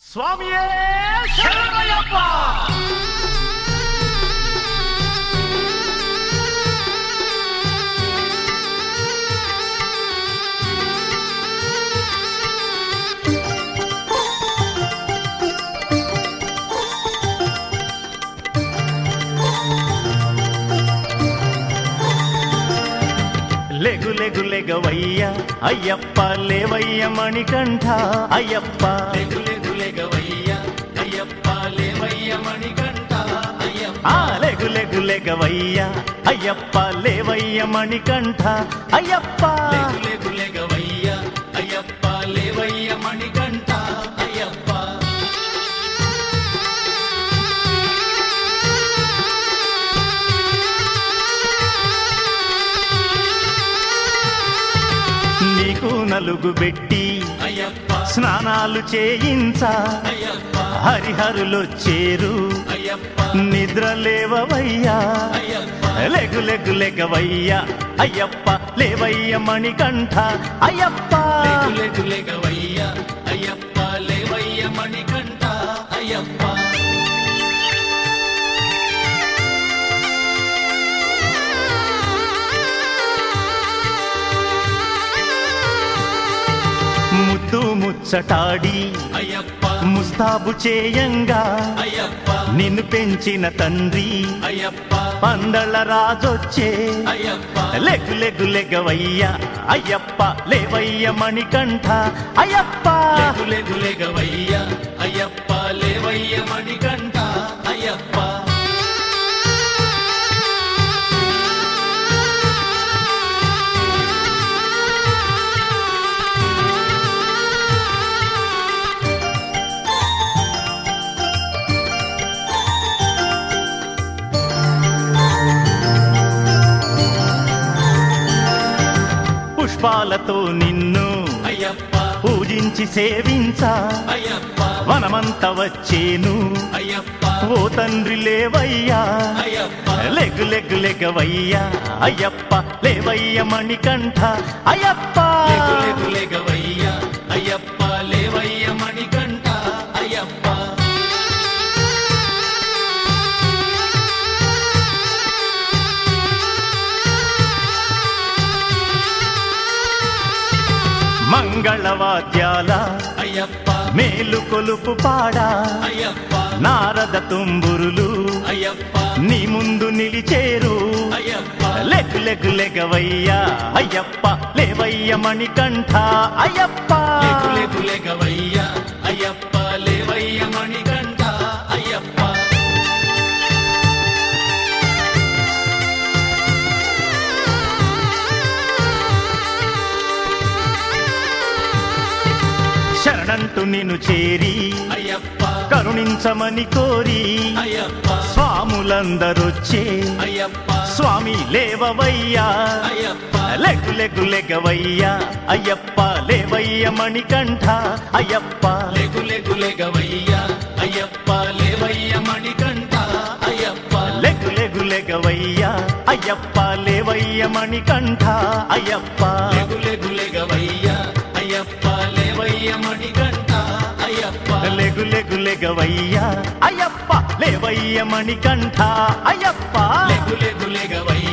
స్వామియే శరణమయ్యప్ప లెగు లెగు లెగవయ్య అయ్యప్ప లేవయ్య మణికంఠ అయ్యప్ప లెగు లెగు లెగవయ్య అయ్యప్ప లేవయ్య మణికంఠ అయ్యప్ప ఆ లెగు లెగు లెగవయ్య అయ్యప్ప లేవయ్య మణికంఠ అయ్యప్ప లెగు లెగు లెగవయ్య అయ్యప్ప లేవయ్య మణికంఠ అయ్యప్ప నీకు నలుగు పెట్టి అయ్యప్ప స్నానాలు చేయించ అయ్యప్ప హరిహరులొచ్చేరు అయ్యప్ప నిద్ర లేవవయ్యా అయ్యప్ప లెగు లెగు లెగవయ్య అయ్యప్ప లేవయ్య మణికంఠ అయ్యప్ప లెగు లెగు లెగవయ్య అయ్యప్ప లేవయ్య మణికంఠ అయ్యప్ప ముద్దు ముచ్చటాడి అయ్యప్ప ముస్తాబు చేయంగా అయ్యప్ప నిన్ను పెంచిన తండ్రి అయ్యప్ప పందళ రాజొచ్చే అయ్యప్ప లెగు లెగు లెగవయ్య అయ్యప్ప లేవయ్య మణికంఠ అయ్యప్ప లెగు లెగు లెగవయ్య అయ్యప్ప లేవయ్య మణికంఠ అయ్యప్ప పుష్పాలతో నిన్ను అయ్యప్ప పూజించి సేవించ అయ్యప్ప వనమంత వచ్చేను అయ్యప్ప ఓ తండ్రి లేవయ్యా అయ్యప్ప లెగు లెగు లెగవయ్యా అయ్యప్ప లేవయ్య మణికంఠ అయ్యప్ప లెగు లెగు లెగవయ్య అయ్యప్ప లేవయ్య మణికంఠ అయ్యప్ప మంగళవాద్యాల అయ్యప్ప మేలు కొలుపు పాడా అయ్యప్ప నారద తుంబురులు అయ్యప్ప నీ ముందు నిలిచేరు అయ్యప్ప లెగు లెగు లెగవయ్యా అయ్యప్ప లేవయ్య మణికంఠ అయ్యప్ప లెగు లెగు లెగవయ్య అయ్యప్ప లేవయ్య మణికంఠ అయ్యప్ప శరణంటూ నిన్ను చేరి అయ్యప్ప కరుణించమని కోరి అయ్యప్ప స్వాములందరొచ్చే అయ్యప్ప స్వామి లేవవయ్యా అయ్యప్ప లెగు లెగు లెగవయ్యా అయ్యప్ప లేవయ్య మణికంఠ అయ్యప్ప లెగు లెగు లెగవయ్య అయ్యప్ప లేవయ్య మణికంఠ అయ్యప్ప లెగు లెగు లెగవయ్యా అయ్యప్ప లేవయ్య మణికంఠ అయ్యప్ప లెగు లెగు లెగవయ్య అయ్యప్ప లేవయ్య మణికంఠ అయ్యప్ప లెగు లెగు లెగవయ్యా అయ్యప్ప లేవయ్య మణికంఠ అయ్యప్ప లెగు లెగు లెగవయ్య